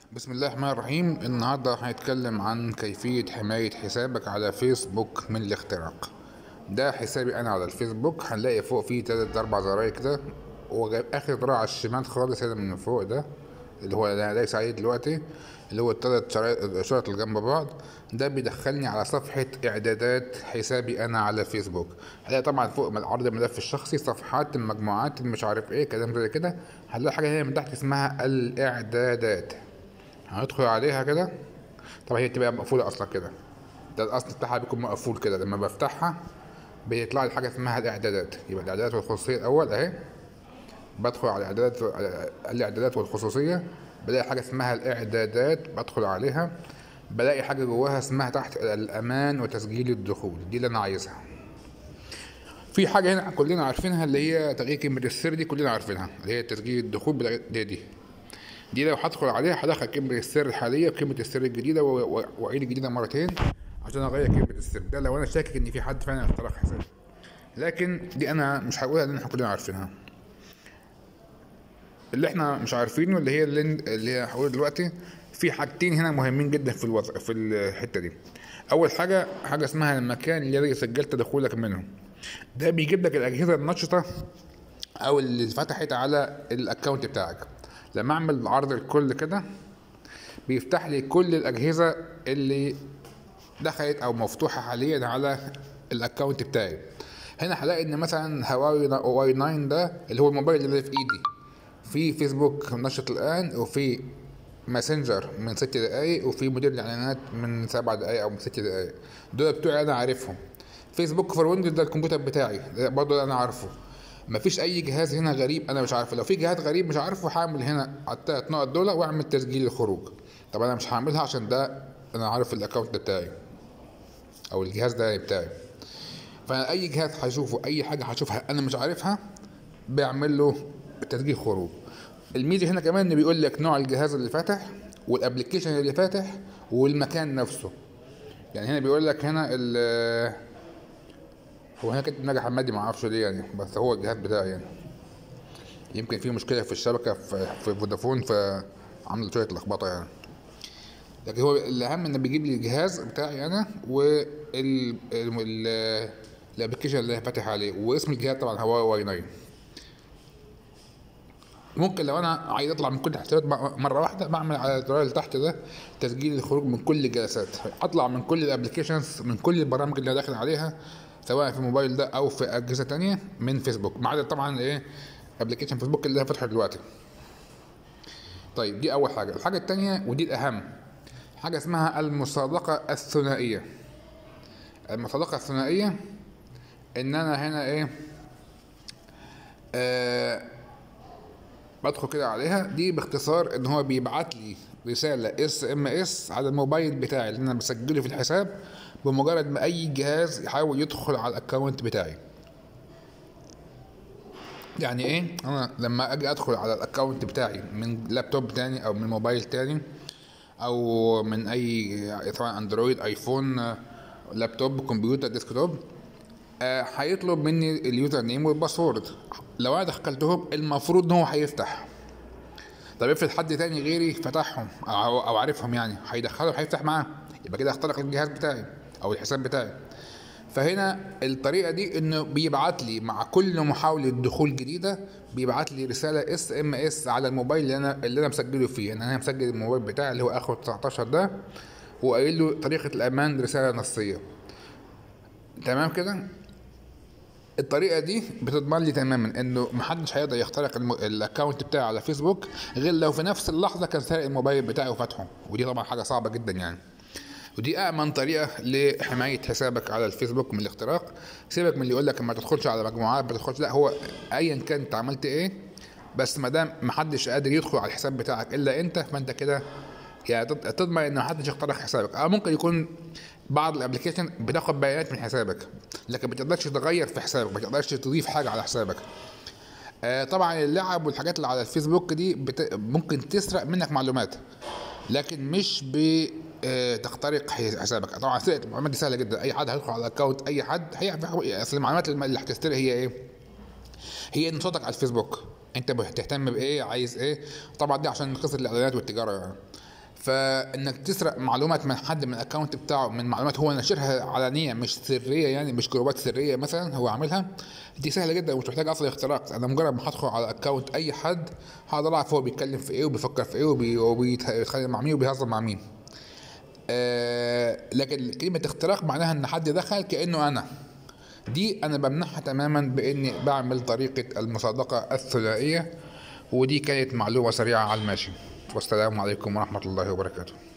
بسم الله الرحمن الرحيم النهارده هنتكلم عن كيفية حماية حسابك على فيسبوك من الاختراق ده حسابي انا على الفيسبوك هنلاقي فوق فيه تلات اربع زراير كده واخر زرار على الشمال خالص هنا من فوق ده اللي هو اللي انا دايس عليه دلوقتي اللي هو التلات شرايط شرط اللي جنب بعض ده بيدخلني على صفحة اعدادات حسابي انا على فيسبوك هلاقي طبعا فوق من عرض الملف الشخصي صفحات المجموعات مش عارف ايه كلام زي كده هنلاقي حاجة هنا من تحت اسمها الاعدادات هندخل عليها كده طبعا هي بتبقى مقفولة اصلا كده ده الاصل بتاعها بيكون مقفول كده لما بفتحها بيطلع لي حاجة اسمها الاعدادات يبقى الاعدادات والخصوصية الاول اهي بدخل على الاعدادات الاعدادات والخصوصيه بلاقي حاجه اسمها الاعدادات بدخل عليها بلاقي حاجه جواها اسمها تحت الامان وتسجيل الدخول دي اللي انا عايزها في حاجه هنا كلنا عارفينها اللي هي تغيير كلمه السر دي كلنا عارفينها اللي هي تسجيل الدخول بلا- دي دي دي لو هدخل عليها هدخل كلمه السر الحاليه وكلمه السر الجديده و- و- واعيد الجديده مرتين عشان اغير كلمه السر ده لو انا شاكك ان في حد فعلا اخترق حسابي لكن دي انا مش هقولها لان احنا كلنا عارفينها اللي احنا مش عارفينه اللي هي اللي, اللي هي هقوله دلوقتي في حاجتين هنا مهمين جدا في الوضع في الحته دي اول حاجه حاجه اسمها المكان الذي سجلت دخولك منه ده بيجيب لك الاجهزه النشطه او اللي فتحت على الاكونت بتاعك لما اعمل عرض الكل كده بيفتح لي كل الاجهزه اللي دخلت او مفتوحه حاليا على الاكونت بتاعي هنا هلاقي ان مثلا هواوي واي 9 ده اللي هو الموبايل اللي في ايدي في فيسبوك نشط الان وفي ماسنجر من ست دقايق وفي مدير الاعلانات من سبع دقايق او من ست دقايق دول بتوعي انا عارفهم فيسبوك فور ويندوز ده الكمبيوتر بتاعي ده برضه انا عارفه مفيش اي جهاز هنا غريب انا مش عارفه لو في جهاز غريب مش عارفه هعمل هنا على التلات نقط دول واعمل تسجيل الخروج طب انا مش هعملها عشان ده انا عارف الاكونت بتاعي او الجهاز ده بتاعي فانا اي جهاز هشوفه اي حاجه هشوفها انا مش عارفها بعمل له تسجيل خروج الميزه هنا كمان ان بيقول لك نوع الجهاز اللي فاتح والابلكيشن اللي فاتح والمكان نفسه يعني هنا بيقول لك هنا ال هو هنا كاتب ناجي حمادي ما اعرفش ليه يعني بس هو الجهاز بتاعي يعني يمكن في مشكله في الشبكه في في فودافون فعمل شويه لخبطه يعني لكن هو الاهم ان بيجيب لي الجهاز بتاعي انا وال ال- الابلكيشن اللي فاتح عليه واسم الجهاز طبعا هواوي واي 9 ممكن لو انا عايز اطلع من كل الحسابات مره واحده بعمل على الزرار اللي تحت ده تسجيل الخروج من كل الجلسات اطلع من كل الابلكيشنز من كل البرامج اللي أنا داخل عليها سواء في الموبايل ده او في اجهزه تانية من فيسبوك ما عدا طبعا ايه ابلكيشن فيسبوك اللي فاتحه دلوقتي طيب دي اول حاجه الحاجه التانية ودي الاهم حاجه اسمها المصادقه الثنائيه المصادقه الثنائيه ان انا هنا ايه آه بدخل كده عليها دي باختصار ان هو بيبعت لي رساله اس ام اس على الموبايل بتاعي اللي انا بسجله في الحساب بمجرد ما اي جهاز يحاول يدخل على الاكونت بتاعي يعني ايه انا لما اجي ادخل على الاكونت بتاعي من لابتوب تاني او من موبايل تاني او من اي سواء اندرويد ايفون لابتوب كمبيوتر ديسكتوب آه، هيطلب مني اليوزر نيم والباسورد لو انا دخلتهم المفروض ان هو هيفتح طب افرض حد تاني غيري فتحهم او او عارفهم يعني هيدخلهم هيفتح معاه يبقى كده اخترق الجهاز بتاعي او الحساب بتاعي فهنا الطريقه دي انه بيبعت لي مع كل محاوله دخول جديده بيبعت لي رساله اس ام اس على الموبايل اللي انا اللي انا مسجله فيه يعني انا مسجل الموبايل بتاعي اللي هو اخره 19 ده وقايل له طريقه الامان رساله نصيه تمام كده الطريقه دي بتضمن لي تماما انه محدش هيقدر يخترق الم... الاكونت بتاعي على فيسبوك غير لو في نفس اللحظه كان سارق الموبايل بتاعي وفتحه ودي طبعا حاجه صعبه جدا يعني ودي امن طريقه لحمايه حسابك على الفيسبوك من الاختراق سيبك من اللي يقول لك ما تدخلش على مجموعات ما تدخلش لا هو ايا كان انت عملت ايه بس ما دام محدش قادر يدخل على الحساب بتاعك الا انت فانت كده يعني تض- تضمن ان محدش يخترق حسابك او ممكن يكون بعض الابلكيشن بتاخد بيانات من حسابك لكن ما تقدرش تغير في حسابك ما تقدرش تضيف حاجه على حسابك آه طبعا اللعب والحاجات اللي على الفيسبوك دي بت... ممكن تسرق منك معلومات لكن مش بتخترق حسابك طبعا سرقه المعلومات دي سهله جدا اي حد هيدخل على الاكونت اي حد هيعرف اصل المعلومات اللي هتسترق هي ايه هي ان صوتك على الفيسبوك انت بتهتم بايه عايز ايه طبعا دي عشان قصه الاعلانات والتجاره يعني فانك تسرق معلومات من حد من الاكونت بتاعه من معلومات هو ناشرها علنيه مش سريه يعني مش جروبات سريه مثلا هو عاملها دي سهله جدا ومش محتاج اصلا اختراق انا مجرد ما هدخل على اكونت اي حد هقدر اعرف هو بيتكلم في ايه وبيفكر في ايه وبي- وبيتخانق مع مين وبيهزر مع مين آه لكن كلمه اختراق معناها ان حد دخل كانه انا دي انا بمنحها تماما باني بعمل طريقه المصادقه الثنائيه ودي كانت معلومه سريعه على الماشي والسلام عليكم ورحمه الله وبركاته